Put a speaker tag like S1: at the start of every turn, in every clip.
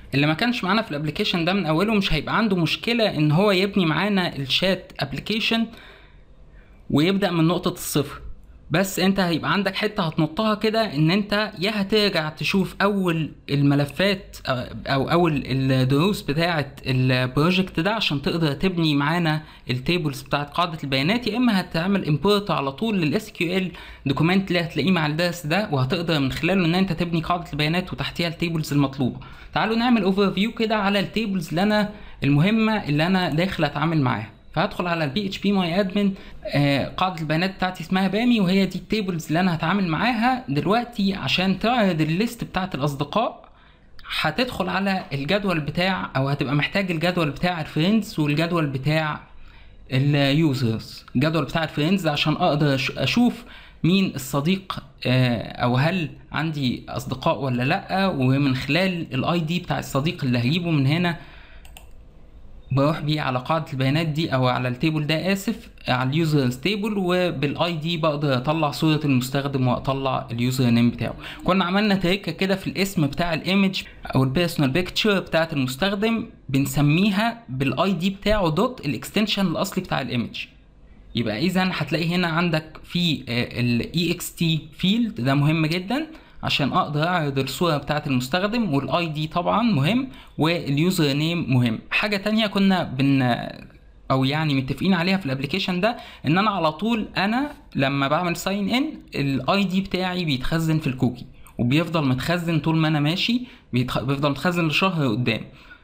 S1: اللي ما كانش معانا في الابلكيشن ده من اوله مش هيبقى عنده مشكله ان هو يبني معانا الشات ابلكيشن ويبدا من نقطه الصفر بس انت هيبقى عندك حته هتنطها كده ان انت يا هترجع تشوف اول الملفات او اول الدروس بتاعه البروجكت ده عشان تقدر تبني معانا التيبلز بتاعه قاعده البيانات يا اما هتعمل امبورت على طول للاس كيو ال دوكيمنت اللي هتلاقيه مع الدرس ده وهتقدر من خلاله ان انت تبني قاعده البيانات وتحتيها التيبلز المطلوبه تعالوا نعمل اوفر فيو كده على التيبلز اللي انا المهمه اللي انا داخل اتعامل معاها فهدخل على البي اتش بي ماي ادمن قاعده البيانات بتاعتي اسمها بامي وهي دي التيبلز اللي انا هتعامل معاها دلوقتي عشان تعرض الليست بتاعت الاصدقاء هتدخل على الجدول بتاع او هتبقى محتاج الجدول بتاع الفريندز والجدول بتاع اليوزرز الجدول بتاع الفريندز عشان اقدر اشوف مين الصديق او هل عندي اصدقاء ولا لا ومن خلال الاي دي بتاع الصديق اللي هجيبه من هنا بروح بيه على قاعدة البيانات دي او على التيبل ده اسف على اليوزرز تيبل وبالاي دي بقدر اطلع صورة المستخدم واطلع اليوزر نيم بتاعه كنا عملنا تريكة كده في الاسم بتاع الايمج او البيرسونال بيكتشر بتاعت المستخدم بنسميها بالاي دي بتاعه دوت الاكستنشن الاصلي بتاع الايمج يبقى اذا هتلاقي هنا عندك في الاي اكس تي فيلد ده مهم جدا عشان اقدر اعرض الصوره بتاعه المستخدم والاي دي طبعا مهم واليوزر نيم مهم حاجه تانية كنا بن او يعني متفقين عليها في الابلكيشن ده ان انا على طول انا لما بعمل ساين ان الاي دي بتاعي بيتخزن في الكوكي وبيفضل متخزن طول ما انا ماشي بيتخ... بيفضل متخزن لشهر قدام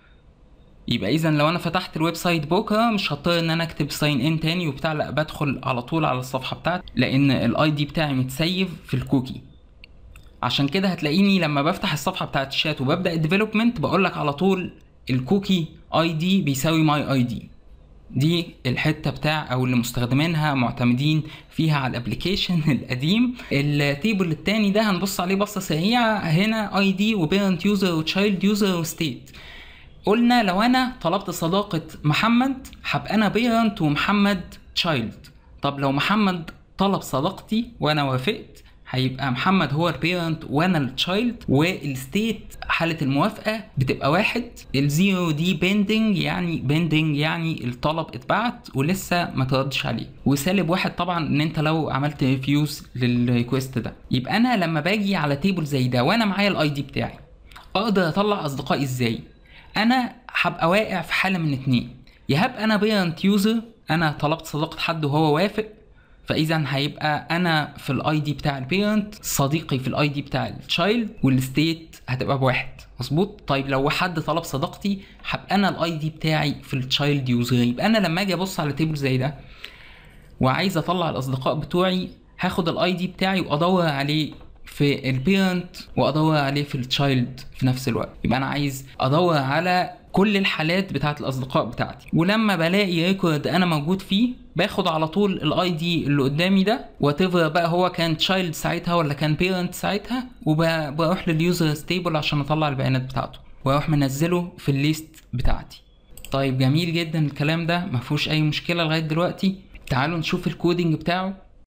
S1: يبقى اذا لو انا فتحت الويب سايت بكره مش هضطر ان انا اكتب ساين ان تاني وبتاع لا بدخل على طول على الصفحه بتاعتي لان الاي دي بتاعي متسيف في الكوكي عشان كده هتلاقيني لما بفتح الصفحه بتاعت الشات وببدا الديفلوبمنت بقول لك على طول الكوكي اي دي بيساوي ماي اي دي دي الحته بتاع او اللي مستخدمينها معتمدين فيها على الابلكيشن القديم التيبل التاني ده هنبص عليه بصه سريعه هنا اي دي وبيرنت يوزر وتشايلد يوزر وستيت قلنا لو انا طلبت صداقه محمد هبقى انا بيرنت ومحمد تشايلد طب لو محمد طلب صداقتي وانا وافقت هيبقى محمد هو البيرنت وانا التشايلد والستيت حالة الموافقة بتبقى واحد الزيرو دي بيندنج يعني بيندنج يعني الطلب اتبعت ولسه ما تردش عليه وسالب واحد طبعا ان انت لو عملت ريفيوز للريكوست ده يبقى انا لما باجي على تيبل زي ده وانا معايا الاي دي بتاعي اقدر اطلع اصدقائي ازاي انا هبقى واقع في حالة من اتنين يا هبقى انا بيرنت يوزر انا طلبت صداقة حد وهو وافق فاذا هيبقى انا في الاي دي بتاع البيرنت صديقي في الاي دي بتاع التشايلد والستيت هتبقى بواحد مظبوط طيب لو حد طلب صداقتي هبقى انا الاي دي بتاعي في التشايلد يوزر يبقى انا لما اجي ابص على تيبل زي ده وعايز اطلع الاصدقاء بتوعي هاخد الاي دي بتاعي وادور عليه في البيرنت وادور عليه في التشايلد في نفس الوقت يبقى انا عايز ادور على كل الحالات بتاعت الاصدقاء بتاعتي ولما بلاقي ريكورد انا موجود فيه باخد على طول الاي دي اللي قدامي ده واتيفر بقى هو كان تشايلد ساعتها ولا كان بيرنت ساعتها وبروح لليوزر ستيبل عشان اطلع البيانات بتاعته واروح منزله في الليست بتاعتي طيب جميل جدا الكلام ده مفيهوش اي مشكله لغايه دلوقتي تعالوا نشوف الكودينج بتاعه